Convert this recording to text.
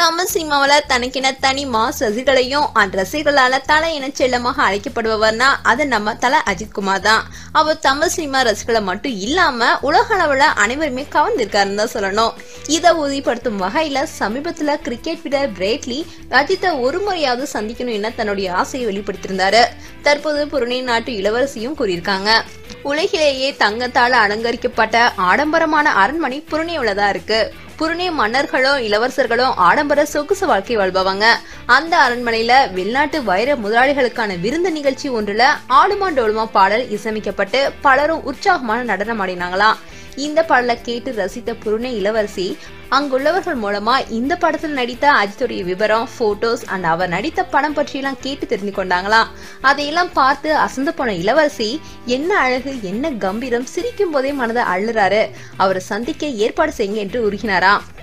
தமிழ் சினிமாவில் தனக்கென தனி மாஸ் ரசிகர்களையும் அந்த ரசிகர்களால தலை என செல்லமாக அழைக்கப்படுபவர்னா அது நம்ம தல அஜித் குமார் தான் அவர் தமிழ் சினிமா ரசிகர்களை மட்டும் இல்லாம உலக அளவுல அனைவருமே கவர்ந்திருக்காருன்னு தான் சொல்லணும் இதை உறுதிப்படுத்தும் வகையில சமீபத்துல கிரிக்கெட் வீரர் பிரேட்லி அஜித்தை ஒரு முறையாவது சந்திக்கணும் என தன்னுடைய ஆசையை வெளிப்படுத்தியிருந்தாரு தற்போது புருணை நாட்டு இளவரசியும் கூறியிருக்காங்க உலகிலேயே தங்கத்தால் அலங்கரிக்கப்பட்ட ஆடம்பரமான அரண்மனை புருணேவுல தான் இருக்கு புருணே மன்னர்களும் இளவரசர்களும் ஆடம்பர சொகுசு வாழ்க்கை வாழ்பவங்க அந்த அரண்மனையில வெளிநாட்டு வைர முதலாளிகளுக்கான விருந்து நிகழ்ச்சி ஒன்றுல ஆடுமா டோலுமா பாடல் இசையமைக்கப்பட்டு பலரும் உற்சாகமான நடனம் ஆடினாங்களாம் இந்த பாடலை கேட்டு ரசித்த புருணே இளவரசி அங்குள்ளவர்கள் மூலமா இந்த படத்தில் நடித்த அஜித்துடைய விவரம் போட்டோஸ் அண்ட் அவர் நடித்த படம் பற்றியெல்லாம் கேட்டு தெரிந்து கொண்டாங்களாம் அதையெல்லாம் பார்த்து அசந்து போன இளவரசி என்ன அழகு என்ன கம்பீரம் சிரிக்கும் போதே மனதை அள்ளுறாரு அவரை சந்திக்க ஏற்பாடு செய்யுங்க என்று உருகினாராம்